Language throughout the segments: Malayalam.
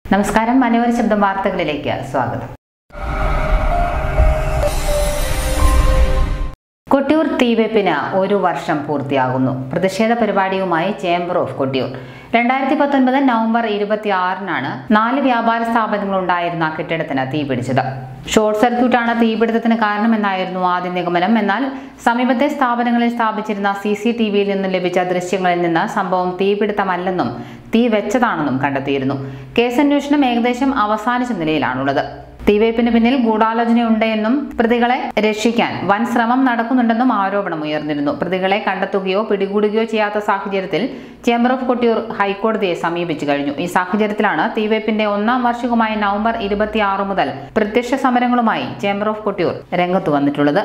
നമസ്കാരം മനോഹര ശബ്ദം വാർത്തകളിലേക്ക് സ്വാഗതം കൊട്ടിയൂർ തീവെപ്പിന് ഒരു വർഷം പൂർത്തിയാകുന്നു പ്രതിഷേധ പരിപാടിയുമായി ചേംബർ ഓഫ് കൊട്ടിയൂർ രണ്ടായിരത്തി പത്തൊൻപത് നവംബർ ഇരുപത്തി ആറിനാണ് നാല് വ്യാപാര സ്ഥാപനങ്ങളുണ്ടായിരുന്ന കെട്ടിടത്തിന് തീപിടിച്ചത് ഷോർട്ട് സർക്യൂട്ടാണ് തീപിടുത്തത്തിന് കാരണമെന്നായിരുന്നു ആദ്യ നിഗമനം എന്നാൽ സമീപത്തെ സ്ഥാപനങ്ങളിൽ സ്ഥാപിച്ചിരുന്ന സി സി ടി വിയിൽ നിന്നും ലഭിച്ച ദൃശ്യങ്ങളിൽ നിന്ന് സംഭവം തീപിടുത്തമല്ലെന്നും തീ വെച്ചതാണെന്നും കണ്ടെത്തിയിരുന്നു കേസന്വേഷണം ഏകദേശം അവസാനിച്ച നിലയിലാണുള്ളത് തീവയ്പ്പിന് പിന്നിൽ ഗൂഢാലോചനയുണ്ടെന്നും പ്രതികളെ രക്ഷിക്കാൻ വൻ ശ്രമം നടക്കുന്നുണ്ടെന്നും ആരോപണം ഉയർന്നിരുന്നു പ്രതികളെ കണ്ടെത്തുകയോ പിടികൂടുകയോ ചെയ്യാത്ത സാഹചര്യത്തിൽ ചേംബർ ഓഫ് കൊട്ടിയൂർ ഹൈക്കോടതിയെ സമീപിച്ചു കഴിഞ്ഞു ഈ സാഹചര്യത്തിലാണ് തീവയ്പ്പിന്റെ ഒന്നാം വാർഷികമായ നവംബർ ഇരുപത്തിയാറ് മുതൽ പ്രത്യക്ഷ സമരങ്ങളുമായി ചേംബർ ഓഫ് കൊട്ടിയൂർ രംഗത്തു വന്നിട്ടുള്ളത്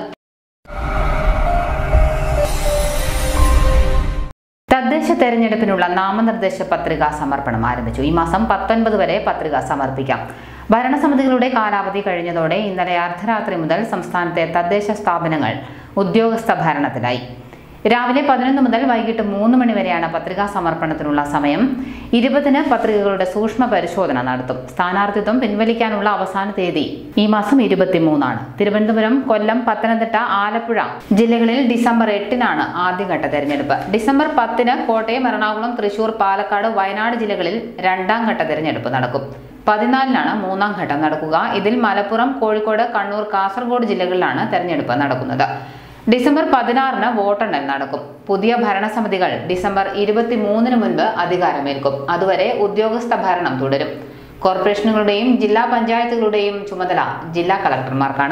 തദ്ദേശ തെരഞ്ഞെടുപ്പിനുള്ള നാമനിർദ്ദേശ പത്രികാ സമർപ്പണം ആരംഭിച്ചു ഈ മാസം പത്തൊൻപത് വരെ പത്രിക സമർപ്പിക്കാം ഭരണസമിതികളുടെ കാലാവധി കഴിഞ്ഞതോടെ ഇന്നലെ അർദ്ധരാത്രി മുതൽ സംസ്ഥാനത്തെ തദ്ദേശ സ്ഥാപനങ്ങൾ ഉദ്യോഗസ്ഥ ഭരണത്തിലായി രാവിലെ പതിനൊന്ന് മുതൽ വൈകിട്ട് മൂന്ന് മണി വരെയാണ് പത്രികാ സമർപ്പണത്തിനുള്ള സമയം ഇരുപതിന് പത്രികകളുടെ സൂക്ഷ്മ പരിശോധന നടത്തും സ്ഥാനാർത്ഥിത്വം പിൻവലിക്കാനുള്ള അവസാന തീയതി ഈ മാസം ഇരുപത്തിമൂന്നാണ് തിരുവനന്തപുരം കൊല്ലം പത്തനംതിട്ട ആലപ്പുഴ ജില്ലകളിൽ ഡിസംബർ എട്ടിനാണ് ആദ്യഘട്ട തെരഞ്ഞെടുപ്പ് ഡിസംബർ പത്തിന് കോട്ടയം എറണാകുളം തൃശൂർ പാലക്കാട് വയനാട് ജില്ലകളിൽ രണ്ടാം ഘട്ട തെരഞ്ഞെടുപ്പ് നടക്കും പതിനാലിനാണ് മൂന്നാം ഘട്ടം നടക്കുക ഇതിൽ മലപ്പുറം കോഴിക്കോട് കണ്ണൂർ കാസർഗോഡ് ജില്ലകളിലാണ് തെരഞ്ഞെടുപ്പ് നടക്കുന്നത് ഡിസംബർ പതിനാറിന് വോട്ടെണ്ണൽ നടക്കും പുതിയ ഭരണസമിതികൾ ഡിസംബർ ഇരുപത്തിമൂന്നിന് മുൻപ് അധികാരമേൽക്കും അതുവരെ ഉദ്യോഗസ്ഥ ഭരണം തുടരും കോർപ്പറേഷനുകളുടെയും ജില്ലാ പഞ്ചായത്തുകളുടെയും ചുമതല ജില്ലാ കളക്ടർമാർക്കാണ്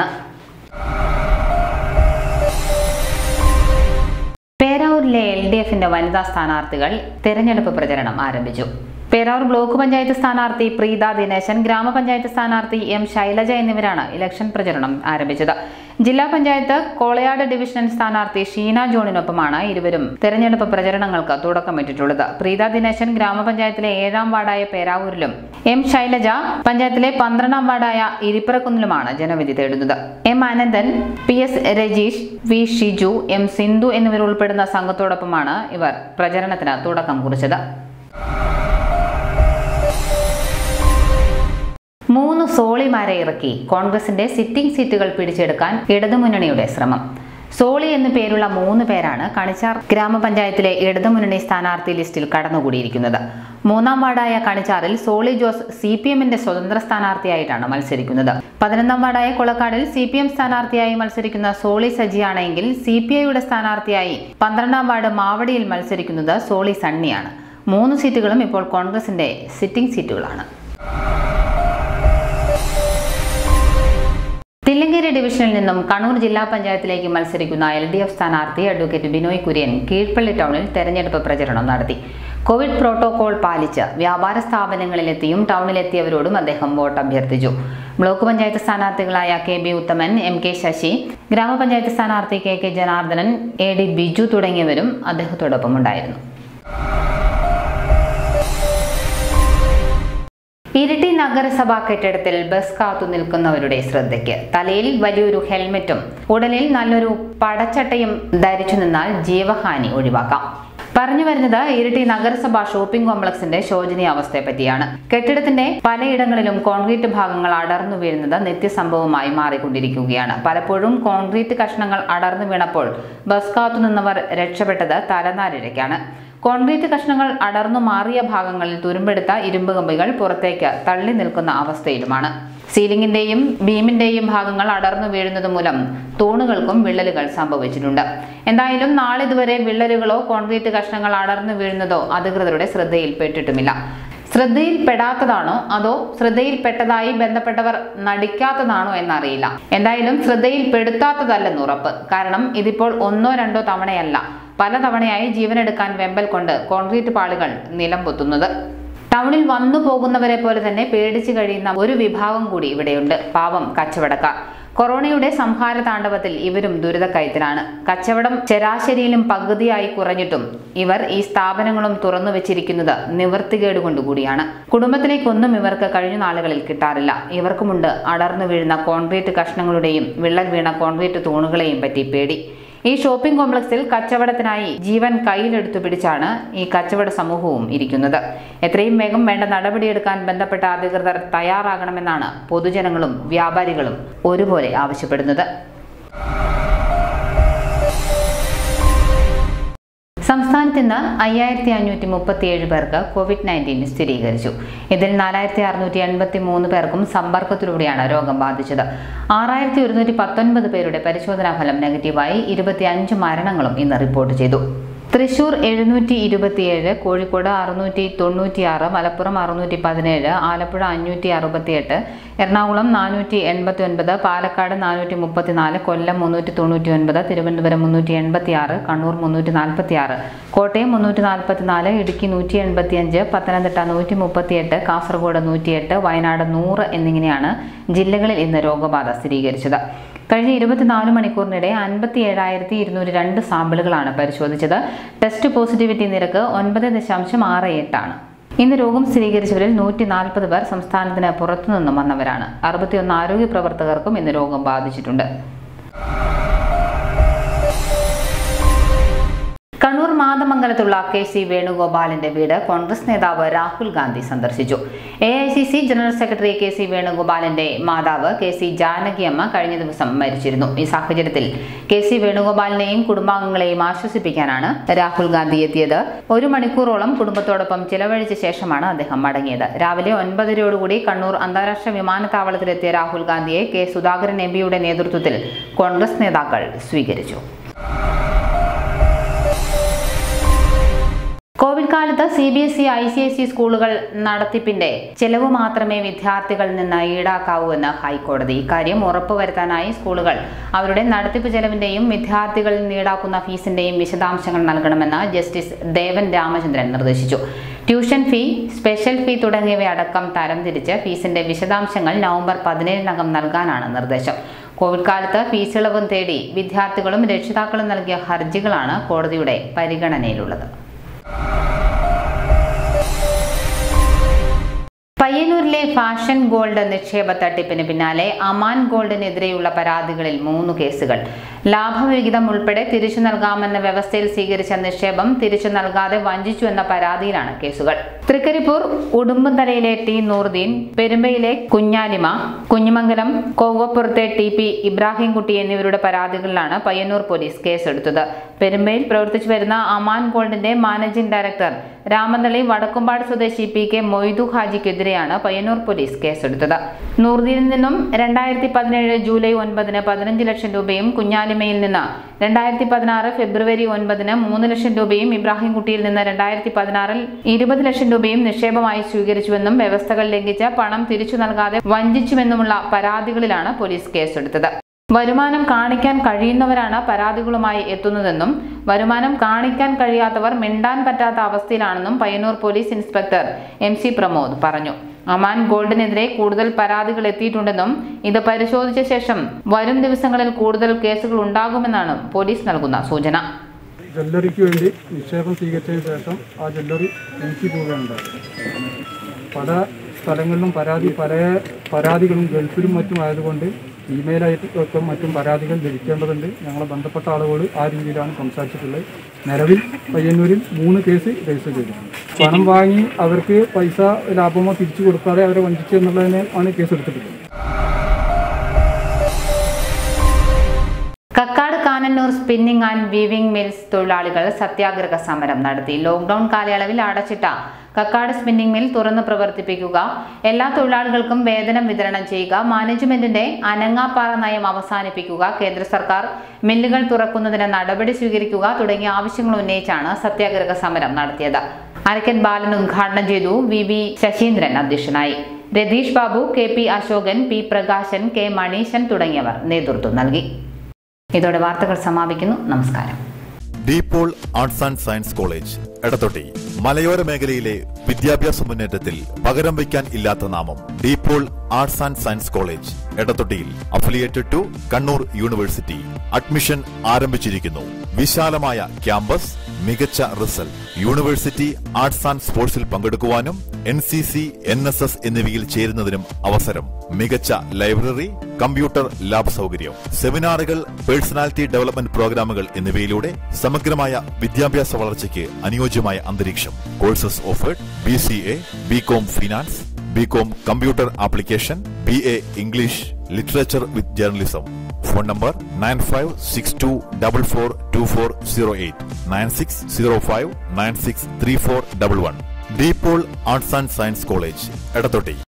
പേരാവൂരിലെ എൽ ഡി എഫിന്റെ വനിതാ സ്ഥാനാർത്ഥികൾ തെരഞ്ഞെടുപ്പ് പ്രചരണം ആരംഭിച്ചു പേരാവൂർ ബ്ലോക്ക് പഞ്ചായത്ത് സ്ഥാനാർത്ഥി പ്രീത ദിനേശൻ ഗ്രാമപഞ്ചായത്ത് സ്ഥാനാർത്ഥി എം ശൈലജ എന്നിവരാണ് ഇലക്ഷൻ പ്രചരണം ആരംഭിച്ചത് ജില്ലാ പഞ്ചായത്ത് കോളയാട് ഡിവിഷൻ സ്ഥാനാർത്ഥി ഷീന ജോണിനൊപ്പമാണ് ഇരുവരും തെരഞ്ഞെടുപ്പ് പ്രചരണങ്ങൾക്ക് തുടക്കമിട്ടിട്ടുള്ളത് പ്രീത ദിനേശൻ ഗ്രാമപഞ്ചായത്തിലെ ഏഴാം വാർഡായ പേരാവൂരിലും എം ശൈലജ പഞ്ചായത്തിലെ പന്ത്രണ്ടാം വാർഡായ ഇരിപ്പിറക്കുന്നിലുമാണ് ജനവിധി തേടുന്നത് M Ananthan P S Rajeesh V Shiju M Sindhu എന്നിവരുൾപ്പെടുന്ന സംഘത്തോടൊപ്പമാണ് ഇവർ പ്രചരണത്തിന് തുടക്കം കുറിച്ചത് മൂന്ന് സോളിമാരെ ഇറക്കി കോൺഗ്രസിന്റെ സിറ്റിംഗ് സീറ്റുകൾ പിടിച്ചെടുക്കാൻ ഇടതുമുന്നണിയുടെ ശ്രമം സോളി എന്നു പേരുള്ള മൂന്ന് പേരാണ് കണിച്ചാർ ഗ്രാമപഞ്ചായത്തിലെ ഇടതുമുന്നണി സ്ഥാനാർത്ഥി ലിസ്റ്റിൽ കടന്നുകൂടിയിരിക്കുന്നത് മൂന്നാം വാർഡായ കണിച്ചാറിൽ സോളി ജോസ് സി പി എമ്മിന്റെ സ്വതന്ത്ര സ്ഥാനാർത്ഥിയായിട്ടാണ് മത്സരിക്കുന്നത് പതിനൊന്നാം വാർഡായ കൊളക്കാടിൽ സി പി എം സ്ഥാനാർത്ഥിയായി മത്സരിക്കുന്ന സോളി സജിയാണെങ്കിൽ സി പി ഐയുടെ സ്ഥാനാർത്ഥിയായി പന്ത്രണ്ടാം വാർഡ് മാവടിയിൽ മത്സരിക്കുന്നത് സോളി സണ്ണിയാണ് മൂന്ന് സീറ്റുകളും ഇപ്പോൾ കോൺഗ്രസിന്റെ സിറ്റിംഗ് സീറ്റുകളാണ് തില്ലങ്കേരി ഡിവിഷനിൽ നിന്നും കണ്ണൂർ ജില്ലാ പഞ്ചായത്തിലേക്ക് മത്സരിക്കുന്ന എൽ ഡി എഫ് സ്ഥാനാർത്ഥി അഡ്വക്കേറ്റ് ബിനോയ് കുര്യൻ കീഴ്പള്ളി ടൗണിൽ തെരഞ്ഞെടുപ്പ് പ്രചരണം നടത്തി കോവിഡ് പ്രോട്ടോകോൾ പാലിച്ച് വ്യാപാര സ്ഥാപനങ്ങളിലെത്തിയും ടൗണിലെത്തിയവരോടും അദ്ദേഹം വോട്ട് അഭ്യർത്ഥിച്ചു ബ്ലോക്ക് പഞ്ചായത്ത് സ്ഥാനാർത്ഥികളായ K B Uthaman M K Sasi ഗ്രാമപഞ്ചായത്ത് സ്ഥാനാർത്ഥി K K Janardhanan A D Biju തുടങ്ങിയവരും അദ്ദേഹത്തോടൊപ്പം ഉണ്ടായിരുന്നു ഇരിട്ടി നഗരസഭാ കെട്ടിടത്തിൽ ബസ് കാത്തു നിൽക്കുന്നവരുടെ ശ്രദ്ധയ്ക്ക് തലയിൽ വലിയൊരു ഹെൽമെറ്റും ഉടലിൽ നല്ലൊരു പടച്ചട്ടയും ധരിച്ചു നിന്നാൽ ജീവഹാനി ഒഴിവാക്കാം പറഞ്ഞു വരുന്നത് ഇരിട്ടി നഗരസഭാ ഷോപ്പിംഗ് കോംപ്ലക്സിന്റെ ശോചനീയ അവസ്ഥയെ പറ്റിയാണ് കെട്ടിടത്തിന്റെ പലയിടങ്ങളിലും കോൺക്രീറ്റ് ഭാഗങ്ങൾ അടർന്നു വീഴുന്നത് നിത്യസംഭവമായി മാറിക്കൊണ്ടിരിക്കുകയാണ് പലപ്പോഴും കോൺക്രീറ്റ് കഷ്ണങ്ങൾ അടർന്നു വീണപ്പോൾ ബസ് കാത്തു നിന്നവർ രക്ഷപ്പെട്ടത് തലനാരിഴയ്ക്കാണ് കോൺക്രീറ്റ് കഷ്ണങ്ങൾ അടർന്നു മാറിയ ഭാഗങ്ങളിൽ തുരുമ്പെടുത്ത ഇരുമ്പ് കമ്പികൾ പുറത്തേക്ക് തള്ളി നിൽക്കുന്ന അവസ്ഥയിലുമാണ് സീലിംഗിന്റെയും ബീമിന്റെയും ഭാഗങ്ങൾ അടർന്നു വീഴുന്നത് മൂലം തൂണുകൾക്കും വിള്ളലുകൾ സംഭവിച്ചിട്ടുണ്ട് എന്തായാലും നാളിതുവരെ വിള്ളലുകളോ കോൺക്രീറ്റ് കഷ്ണങ്ങൾ അടർന്നു വീഴുന്നതോ അധികൃതരുടെ ശ്രദ്ധയിൽപ്പെട്ടിട്ടുമില്ല ശ്രദ്ധയിൽപ്പെടാത്തതാണോ അതോ ശ്രദ്ധയിൽപ്പെട്ടതായി ബന്ധപ്പെട്ടവർ നടിക്കാത്തതാണോ എന്നറിയില്ല എന്തായാലും ശ്രദ്ധയിൽപ്പെടുത്താത്തതല്ലെന്ന് ഉറപ്പ് കാരണം ഇതിപ്പോൾ ഒന്നോ രണ്ടോ തവണയല്ല പലതവണയായി ജീവനെടുക്കാൻ വെമ്പൽ കൊണ്ട് കോൺക്രീറ്റ് പാളികൾ നിലം പൊത്തുന്നത് ടൗണിൽ വന്നു പോകുന്നവരെ പോലെ തന്നെ പേടിച്ചു കഴിയുന്ന ഒരു വിഭാഗം കൂടി ഇവിടെയുണ്ട് പാവം കച്ചവടക്കാർ കൊറോണയുടെ സംഹാര താണ്ഡവത്തിൽ ഇവരും ദുരിതക്കയത്തിലാണ് കച്ചവടം ശരാശരിയിലും പകുതിയായി കുറഞ്ഞിട്ടും ഇവർ ഈ സ്ഥാപനങ്ങളും തുറന്നു വെച്ചിരിക്കുന്നത് നിവൃത്തികേട് കൊണ്ടുകൂടിയാണ് കുടുംബത്തിലേക്കൊന്നും ഇവർക്ക് കഴിഞ്ഞ നാളുകളിൽ കിട്ടാറില്ല ഇവർക്കുമുണ്ട് അടർന്നു വീഴുന്ന കോൺക്രീറ്റ് കഷ്ണങ്ങളുടെയും വിള്ളൽ വീണ കോൺക്രീറ്റ് തൂണുകളെയും പറ്റി പേടി ഈ ഷോപ്പിംഗ് കോംപ്ലക്സിൽ കച്ചവടത്തിനായി ജീവൻ കയ്യിലെടുത്തു പിടിച്ചാണ് ഈ കച്ചവട സമൂഹവും ഇരിക്കുന്നത് എത്രയും വേഗം വേണ്ട നടപടിയെടുക്കാൻ ബന്ധപ്പെട്ട അധികൃതർ തയ്യാറാകണമെന്നാണ് പൊതുജനങ്ങളും വ്യാപാരികളും ഒരുപോലെ ആവശ്യപ്പെടുന്നത് സംസ്ഥാനത്ത് ഇന്ന് അയ്യായിരത്തി അഞ്ഞൂറ്റി മുപ്പത്തിയേഴ് പേർക്ക് കോവിഡ് നയൻറ്റീൻ സ്ഥിരീകരിച്ചു ഇതിൽ നാലായിരത്തി അറുന്നൂറ്റി എൺപത്തി മൂന്ന് പേർക്കും സമ്പർക്കത്തിലൂടെയാണ് രോഗം ബാധിച്ചത് ആറായിരത്തി ഒരുന്നൂറ്റി പത്തൊൻപത് പേരുടെ പരിശോധനാ ഫലം നെഗറ്റീവായി ഇരുപത്തി അഞ്ച് മരണങ്ങളും ഇന്ന് റിപ്പോർട്ട് ചെയ്തു തൃശൂർ എഴുന്നൂറ്റി ഇരുപത്തിയേഴ് കോഴിക്കോട് അറുന്നൂറ്റി തൊണ്ണൂറ്റിയാറ് മലപ്പുറം അറുന്നൂറ്റി പതിനേഴ് ആലപ്പുഴ അഞ്ഞൂറ്റി അറുപത്തിയെട്ട് എറണാകുളം നാനൂറ്റി എൺപത്തി ഒൻപത് പാലക്കാട് നാനൂറ്റി മുപ്പത്തിനാല് കൊല്ലം മുന്നൂറ്റി തൊണ്ണൂറ്റി ഒൻപത് തിരുവനന്തപുരം മുന്നൂറ്റി എൺപത്തി ആറ് കണ്ണൂർ മുന്നൂറ്റി നാൽപ്പത്തി ആറ് കോട്ടയം മുന്നൂറ്റി നാൽപ്പത്തിനാല് ഇടുക്കി നൂറ്റി എൺപത്തിയഞ്ച് പത്തനംതിട്ട നൂറ്റി മുപ്പത്തിയെട്ട് കാസർഗോഡ് നൂറ്റിയെട്ട് വയനാട് നൂറ് എന്നിങ്ങനെയാണ് ജില്ലകളിൽ ഇന്ന് രോഗബാധ സ്ഥിരീകരിച്ചത് കഴിഞ്ഞ ഇരുപത്തിനാല് മണിക്കൂറിനിടെ അൻപത്തി ഏഴായിരത്തി ഇരുന്നൂറ്റി രണ്ട് സാമ്പിളുകളാണ് പരിശോധിച്ചത് ടെസ്റ്റ് പോസിറ്റിവിറ്റി നിരക്ക് ഒൻപത് ദശാംശം ആറ് എട്ടാണ് ഇന്ന് രോഗം സ്ഥിരീകരിച്ചവരിൽ നൂറ്റി നാൽപ്പത് പേർ സംസ്ഥാനത്തിന് പുറത്തുനിന്നും വന്നവരാണ് അറുപത്തിയൊന്ന് ആരോഗ്യ പ്രവർത്തകർക്കും ഇന്ന് രോഗം ബാധിച്ചിട്ടുണ്ട് കണ്ണൂർ മാതമംഗലത്തുള്ള കെ സി വേണുഗോപാലിന്റെ വീട് കോൺഗ്രസ് നേതാവ് രാഹുൽ ഗാന്ധി സന്ദർശിച്ചു A I C C general secretary K C വേണുഗോപാലിന്റെ മാതാവ് കെ സി ജാനകിയമ്മ കഴിഞ്ഞ ദിവസം മരിച്ചിരുന്നു ഈ സാഹചര്യത്തിൽ കെ സി വേണുഗോപാലിനെയും കുടുംബാംഗങ്ങളെയും ആശ്വസിപ്പിക്കാനാണ് രാഹുൽ ഗാന്ധി എത്തിയത് ഒരു മണിക്കൂറോളം കുടുംബത്തോടൊപ്പം ചിലവഴിച്ച ശേഷമാണ് അദ്ദേഹം മടങ്ങിയത് രാവിലെ ഒൻപതരയോടുകൂടി കണ്ണൂർ അന്താരാഷ്ട്ര വിമാനത്താവളത്തിലെത്തിയ രാഹുൽ ഗാന്ധിയെ കെ സുധാകരൻ എം പിയുടെ നേതൃത്വത്തിൽ കോൺഗ്രസ് നേതാക്കൾ സ്വീകരിച്ചു കോവിഡ് കാലത്ത് C B S E I C S E സ്കൂളുകൾ നടത്തിപ്പിന്റെ ചെലവ് മാത്രമേ വിദ്യാർത്ഥികളിൽ നിന്ന് ഈടാക്കാവൂ എന്ന് ഹൈക്കോടതി ഇക്കാര്യം ഉറപ്പുവരുത്താനായി സ്കൂളുകൾ അവരുടെ നടത്തിപ്പ് ചെലവിന്റെയും വിദ്യാർത്ഥികളിൽ നിന്ന് ഈടാക്കുന്ന ഫീസിന്റെയും വിശദാംശങ്ങൾ നൽകണമെന്ന് ജസ്റ്റിസ് ദേവൻ രാമചന്ദ്രൻ നിർദ്ദേശിച്ചു ട്യൂഷൻ ഫീ സ്പെഷ്യൽ ഫീ തുടങ്ങിയവയടക്കം തരംതിരിച്ച് ഫീസിന്റെ വിശദാംശങ്ങൾ നവംബർ പതിനേഴിനകം നൽകാനാണ് നിർദ്ദേശം കോവിഡ് കാലത്ത് ഫീസ് ഇളവും തേടി വിദ്യാർത്ഥികളും രക്ഷിതാക്കളും നൽകിയ ഹർജികളാണ് കോടതിയുടെ പരിഗണനയിലുള്ളത് പയ്യന്നൂരിലെ ഫാഷൻ ഗോൾഡ് നിക്ഷേപ തട്ടിപ്പിന് പിന്നാലെ അമാൻ ഗോൾഡിനെതിരെയുള്ള പരാതികളിൽ മൂന്ന് കേസുകൾ ലാഭവിഹിതം ഉൾപ്പെടെ തിരിച്ചു നൽകാമെന്ന വ്യവസ്ഥയിൽ സ്വീകരിച്ച നിക്ഷേപം തിരിച്ചു നൽകാതെ വഞ്ചിച്ചു എന്ന പരാതിയിലാണ് കേസുകൾ തൃക്കരിപ്പൂർ ഉടുമ്പന്തലയിലെ ടി നൂർദീൻ പെരുമ്പയിലെ കുഞ്ഞാലിമ കുഞ്ഞിമംഗലം കോവപ്പുറത്തെ ടി പി ഇബ്രാഹിംകുട്ടി എന്നിവരുടെ പരാതികളിലാണ് പയ്യന്നൂർ പോലീസ് കേസെടുത്തത് പെരുമ്പയിൽ പ്രവർത്തിച്ചു വരുന്ന അമാൻ ഗോൾഡിന്റെ മാനേജിംഗ് ഡയറക്ടർ രാമന്തളി വടക്കുംപാട് സ്വദേശി പി കെ മൊയ്തു ഹാജിക്കെതിരെയാണ് പയ്യന്നൂർ പോലീസ് കേസെടുത്തത് നൂർദീനിൽ നിന്നും രണ്ടായിരത്തി പതിനേഴ് ജൂലൈ ഒൻപതിന് പതിനഞ്ച് ലക്ഷം രൂപയും കുഞ്ഞാലിമയിൽ നിന്ന് രണ്ടായിരത്തി പതിനാറ് ഫെബ്രുവരി ഒൻപതിന് മൂന്ന് ലക്ഷം രൂപയും ഇബ്രാഹിംകുട്ടിയിൽ നിന്ന് രണ്ടായിരത്തി പതിനാറിൽ ഇരുപത് ലക്ഷം രൂപയും നിക്ഷേപമായി സ്വീകരിച്ചുവെന്നും വ്യവസ്ഥകൾ ലംഘിച്ച് പണം തിരിച്ചു നൽകാതെ വഞ്ചിച്ചുവെന്നുമുള്ള പരാതികളിലാണ് പോലീസ് കേസെടുത്തത് വരുമാനം കാണിക്കാൻ കഴിയുന്നവരാണ് പരാതികളുമായി എത്തുന്നതെന്നും വരുമാനം കാണിക്കാൻ കഴിയാത്തവർ മിണ്ടാൻ പറ്റാത്ത അവസ്ഥയിലാണെന്നും Payyanur police inspector M C Pramod പറഞ്ഞു അമാൻ ഗോൾഡിനെതിരെ കൂടുതൽ പരാതികൾ എത്തിയിട്ടുണ്ടെന്നും ഇത് പരിശോധിച്ച ശേഷം വരും ദിവസങ്ങളിൽ കൂടുതൽ കേസുകൾ ഉണ്ടാകുമെന്നാണ് പോലീസ് നൽകുന്ന സൂചന ജ്വല്ലറിക്ക് വേണ്ടി നിക്ഷേപം സ്വീകരിച്ചതിന് ശേഷം ആ ജ്വല്ലറി എനിക്ക് പോവുകയുണ്ടായി പല സ്ഥലങ്ങളിലും പരാതി പല പരാതികളും ഗൾഫിലും മറ്റും ആയതുകൊണ്ട് ഇമെയിലായിട്ടും മറ്റും പരാതികൾ ലഭിക്കേണ്ടതുണ്ട് ഞങ്ങളെ ബന്ധപ്പെട്ട ആളുകൾ ആ രീതിയിലാണ് സംസാരിച്ചിട്ടുള്ളത് നിലവിൽ പയ്യന്നൂരിൽ മൂന്ന് കേസ് രജിസ്റ്റർ ചെയ്തിട്ടുണ്ട് പണം വാങ്ങി അവർക്ക് പൈസ ലാഭമോ തിരിച്ചു കൊടുക്കാതെ അവരെ വഞ്ചിച്ചു എന്നുള്ളതിനെ ആണ് കേസ് എടുത്തിട്ടുള്ളത് Kakkad Cannanore spinning and weaving mills തൊഴിലാളികൾ സത്യാഗ്രഹ സമരം നടത്തി ലോക്ക്ഡൌൺ കാലയളവിൽ അടച്ചിട്ട കക്കാട് സ്പിന്നിംഗ് മിൽ തുറന്ന് പ്രവർത്തിപ്പിക്കുക എല്ലാ തൊഴിലാളികൾക്കും വേതനം വിതരണം ചെയ്യുക മാനേജ്മെന്റിന്റെ അനങ്ങാപ്പാറ നയം അവസാനിപ്പിക്കുക കേന്ദ്ര സർക്കാർ മില്ലുകൾ തുറക്കുന്നതിന് നടപടി സ്വീകരിക്കുക തുടങ്ങിയ ആവശ്യങ്ങൾ ഉന്നയിച്ചാണ് സത്യാഗ്രഹ സമരം നടത്തിയത് അരക്കൻ ബാലൻ ഉദ്ഘാടനം ചെയ്തു വി വി ശശീന്ദ്രൻ അധ്യക്ഷനായി Ratheesh Babu K P Ashokan P Prakashan K Maneeshan തുടങ്ങിയവർ നേതൃത്വം നൽകി ഇതോടെ വാർത്തകൾ സമാപിക്കുന്നു നമസ്കാരം De Paul arts and science college Edathotti മലയോര മേഖലയിലെ വിദ്യാഭ്യാസ മുന്നേറ്റത്തിൽ പകരം വയ്ക്കാൻ ഇല്ലാത്ത നാമം De Paul arts and science college എടത്തൊട്ടിയിൽ affiliated to Kannur university admission ആരംഭിച്ചിരിക്കുന്നു വിശാലമായ ക്യാമ്പസ് മികച്ച റിസൾട്ട് യൂണിവേഴ്സിറ്റി ആർട്സ് ആൻഡ് സ്പോർട്സിൽ പങ്കെടുക്കുവാനും N C C N S S എന്നിവയിൽ ചേരുന്നതിനും അവസരം മികച്ച ലൈബ്രറി കമ്പ്യൂട്ടർ ലാബ് സൗകര്യം സെമിനാറുകൾ പേഴ്സണാലിറ്റി ഡെവലപ്മെന്റ് പ്രോഗ്രാമുകൾ എന്നിവയിലൂടെ സമഗ്രമായ വിദ്യാഭ്യാസ വളർച്ചയ്ക്ക് അനുയോജ്യമായ അന്തരീക്ഷം courses offered B C A B com finance B com computer application B A English literature with journalism phone number nine five six two double four two four zero eight nine six zero five nine six three four double one De Paul arts and science college എടത്തൊട്ടി